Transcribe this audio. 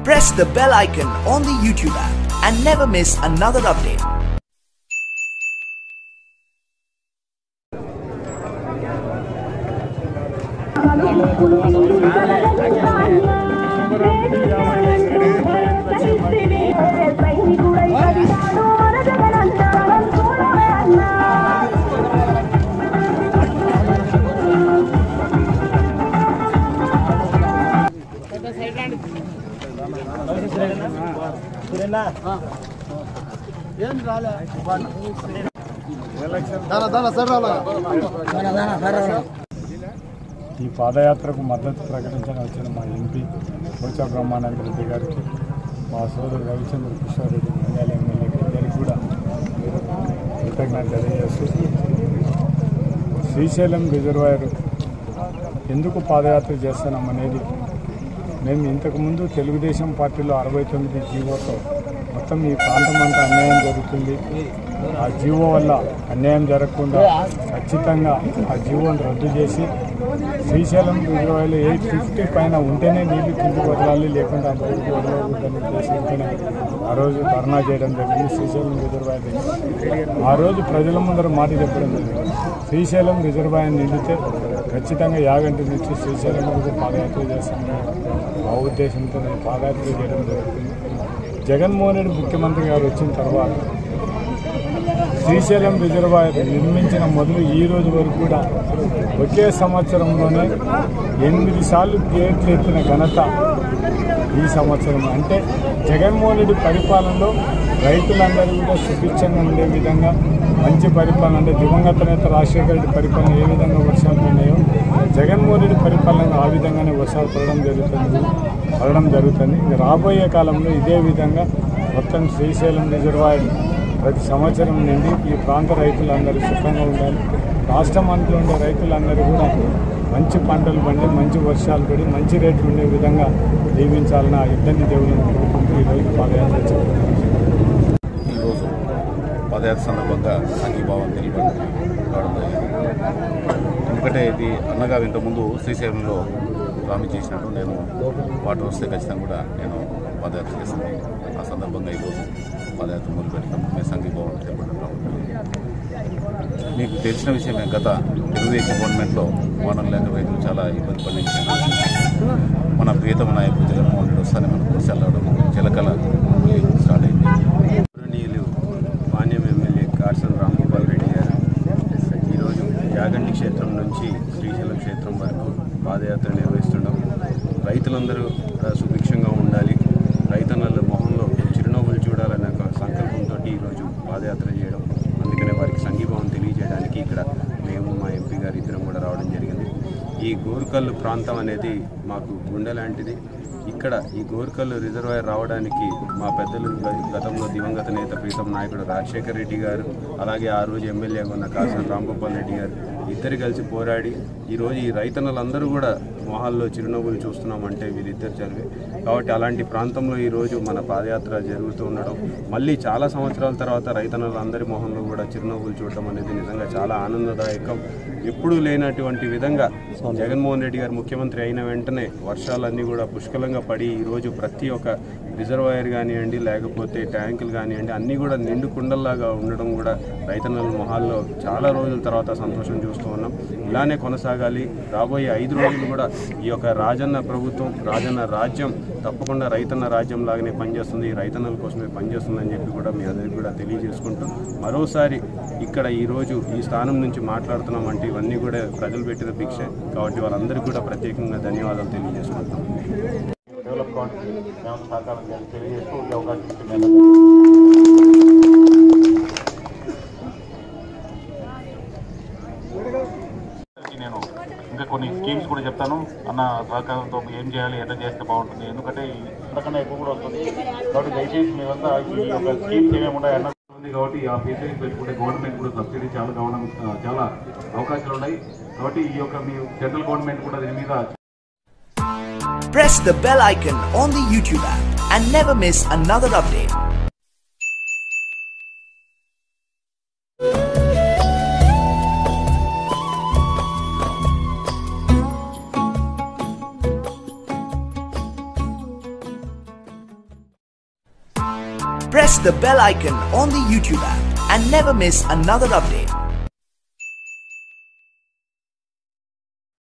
press the bell icon on the YouTube app and never miss another update. ఈ పాదయాత్రకు మద్దతు ప్రకటించని వచ్చిన మా ఎంపీ బొత్స బ్రహ్మానంద రెడ్డి గారికి మా సోదరు రవిచంద్ర కిషోర్ రెడ్డి నంద్యాల ఎమ్మెల్యేకి ఇద్దరికి కూడా కృతజ్ఞత తెలియజేస్తూ శ్రీశైలం రిజర్వాయర్ ఎందుకు పాదయాత్ర చేస్తున్నాం అనేది మేము ఇంతకుముందు తెలుగుదేశం పార్టీలో అరవై తొమ్మిది జీవోతో మొత్తం ఈ ప్రాంతం అంతా అన్యాయం జరుగుతుంది ఆ జీవో వల్ల అన్యాయం జరగకుండా ఖచ్చితంగా ఆ జీవోని రద్దు చేసి శ్రీశైలం రిజర్వాయర్లో ఎయిట్ ఫిఫ్టీ పైన ఉంటేనే నీళ్లు కింది వదలాలి లేకుండా అంతవరకు వదలకూడదని ఉద్దేశంతోనే ఆ రోజు ధర్నా చేయడం జరిగింది శ్రీశైలం రిజర్వాయర్ దగ్గర. ఆ రోజు ప్రజల ముందర మాట చెప్పడం జరిగింది శ్రీశైలం రిజర్వాయర్ నిండితే ఖచ్చితంగా యాగంటి నుంచి శ్రీశైలం వరకు పాదయాత్ర చేస్తామని ఆ ఉద్దేశంతో నేను పాదయాత్ర చేయడం జరుగుతుంది జగన్మోహన్ రెడ్డి ముఖ్యమంత్రి గారు వచ్చిన తర్వాత శ్రీశైలం రిజర్వాయర్ నిర్మించిన మొదలు ఈ రోజు వరకు కూడా ఒకే సంవత్సరంలోనే ఎనిమిది సార్లు గేట్లు ఎత్తిన ఘనత ఈ సంవత్సరం అంటే జగన్మోహన్ రెడ్డి పరిపాలనలో రైతులందరూ కూడా సుభిక్షంగా ఉండే విధంగా మంచి పరిపాలన అంటే దివంగత నేత రాజశేఖర రెడ్డి పరిపాలన ఏ విధంగా వర్షాలు పడినాయో జగన్మోహన్ రెడ్డి పరిపాలన ఆ విధంగానే వర్షాలు పడడం జరుగుతుంది పడడం జరుగుతుంది ఇంకా రాబోయే కాలంలో ఇదే విధంగా మొత్తం శ్రీశైలం రిజర్వాయర్ ప్రతి సంవత్సరం నుండి ఈ ప్రాంత రైతులందరూ సుఖంగా ఉండాలి రాష్ట్రం అంతా ఉండే రైతులందరూ కూడా మంచి పంటలు పండి మంచి వర్షాలు పడి మంచి రేట్లు ఉండే విధంగా దీవించాలని ఆ ఇద్దరిని దేవులను కోరుకుంటూ ఈరోజు పాదయాత్ర చేస్తున్నాం ఈరోజు పదయాత్ర సందర్భంగా సంఘీభావం తెలియబడి రావడం జరిగింది ఎందుకంటే ఇది అన్నగారు ఇంతకుముందు శ్రీశైలంలో ప్రామిస్ చేసినట్టు నేను వాటర్ వస్తే ఖచ్చితంగా కూడా నేను పదయాత్ర చేస్తాను ఆ సందర్భంగా ఈరోజు పదయాత్ర మొదలు పెట్టడం మేము సంఘీభావం తెలియబడడం మీకు తెలిసిన విషయమే గత తెలుగుదేశం గవర్నమెంట్లో వానలు లేక రైతులు చాలా ఇబ్బంది పడిన విషయం మన ప్రియతమ నాయకుడు జగన్మోహన్ రెడ్డి వస్తానే మనకు వర్షాలు రావడం చిలకల మళ్ళీ స్టార్ట్ అయింది గౌరవనీయులు మాన్యం ఎమ్మెల్యే కార్సన్ రాంగోపాల్ రెడ్డి గారు ఈరోజు యాగంటి క్షేత్రం నుంచి శ్రీశైలం క్షేత్రం వరకు పాదయాత్ర నిర్వహిస్తుండడం రైతులందరూ ఆ, సుభిక్షంగా ఉండాలి రైతన్నల మొహంలో చిరునవ్వులు చూడాలనే ఒక సంకల్పంతో ఈరోజు పాదయాత్ర చేయడం అందుకనే వారికి సంఘీభావం తెలియజేయడానికి ఇక్కడ మేము మా ఎంపీ గారు ఇద్దరం కూడా రావడం జరిగింది ఈ గోరుకల్లు ప్రాంతం అనేది మాకు గుండె లాంటిది ఇక్కడ ఈ గోర్కల్లు రిజర్వాయర్ రావడానికి మా పెద్దలు గ- గతంలో దివంగత నేత ప్రీతం నాయకుడు రాజశేఖర్ రెడ్డి గారు అలాగే ఆ రోజు ఎమ్మెల్యేగా ఉన్న కాసిన రాంగోపాల్ రెడ్డి గారు ఇద్దరు కలిసి పోరాడి ఈరోజు ఈ రైతన్నలందరూ కూడా మొహాల్లో చిరునవ్వులు చూస్తున్నామంటే వీళ్ళిద్దరు చదివి కాబట్టి అలాంటి ప్రాంతంలో ఈరోజు మన పాదయాత్ర జరుగుతూ ఉండడం మళ్ళీ చాలా సంవత్సరాల తర్వాత రైతన్నలందరి మొహంలో కూడా చిరునవ్వులు చూడటం అనేది నిజంగా చాలా ఆనందదాయకం ఎప్పుడూ లేనటువంటి విధంగా జగన్మోహన్ రెడ్డి గారు ముఖ్యమంత్రి అయిన వెంటనే వర్షాలన్నీ కూడా పుష్కలంగా పడి ఈరోజు ప్రతి ఒక్క రిజర్వాయర్ కానివ్వండి లేకపోతే ట్యాంకులు కానివ్వండి అన్నీ కూడా నిండు కుండల్లాగా ఉండడం కూడా రైతన్నల మొహాల్లో చాలా రోజుల తర్వాత సంతోషం చూస్తూ ఉన్నాం ఇలానే కొనసాగాలి రాబోయే ఐదు రోజులు కూడా ఈ యొక్క రాజన్న ప్రభుత్వం రాజన్న రాజ్యం తప్పకుండా రైతన్న రాజ్యం లాగానే పనిచేస్తుంది ఈ రైతన్నల కోసమే పనిచేస్తుందని చెప్పి కూడా మీ అందరికీ కూడా తెలియజేసుకుంటూ మరోసారి ఇక్కడ ఈరోజు ఈ స్థానం నుంచి మాట్లాడుతున్నాం అంటే ఇవన్నీ కూడా ప్రజలు పెట్టిన భిక్ష కాబట్టి వాళ్ళందరికీ కూడా ప్రత్యేకంగా ధన్యవాదాలు తెలియజేసుకుంటాం డెవలప్ కావడానికి మేము సహకారం చేయాలి తెలియజేస్తూ ఈ అవకాశం ఇచ్చిన నేను ఇంకా కొన్ని స్కీమ్స్ కూడా చెప్తాను అన్న సహకారంతో ఏం చేయాలి ఎట్లా చేస్తే బాగుంటుంది ఎందుకంటే ఇంతకన్నా ఎక్కువ కూడా వస్తుంది కాబట్టి దయచేసి మేమంతా ఈ యొక్క స్కీమ్స్ ఏమేమి ఉన్నాయో అన్న ఉంది కాబట్టి ఆ ఫెసిలిటీ పెట్టుకుంటే గవర్నమెంట్ కూడా సబ్సిడీ చాలా కావడం ఆ, చాలా అవకాశాలు ఉన్నాయి కాబట్టి ఈ యొక్క మీ సెంట్రల్ గవర్నమెంట్ కూడా దీని మీద Press the bell icon on the YouTube app and never miss another update. Press the bell icon on the YouTube app and never miss another update.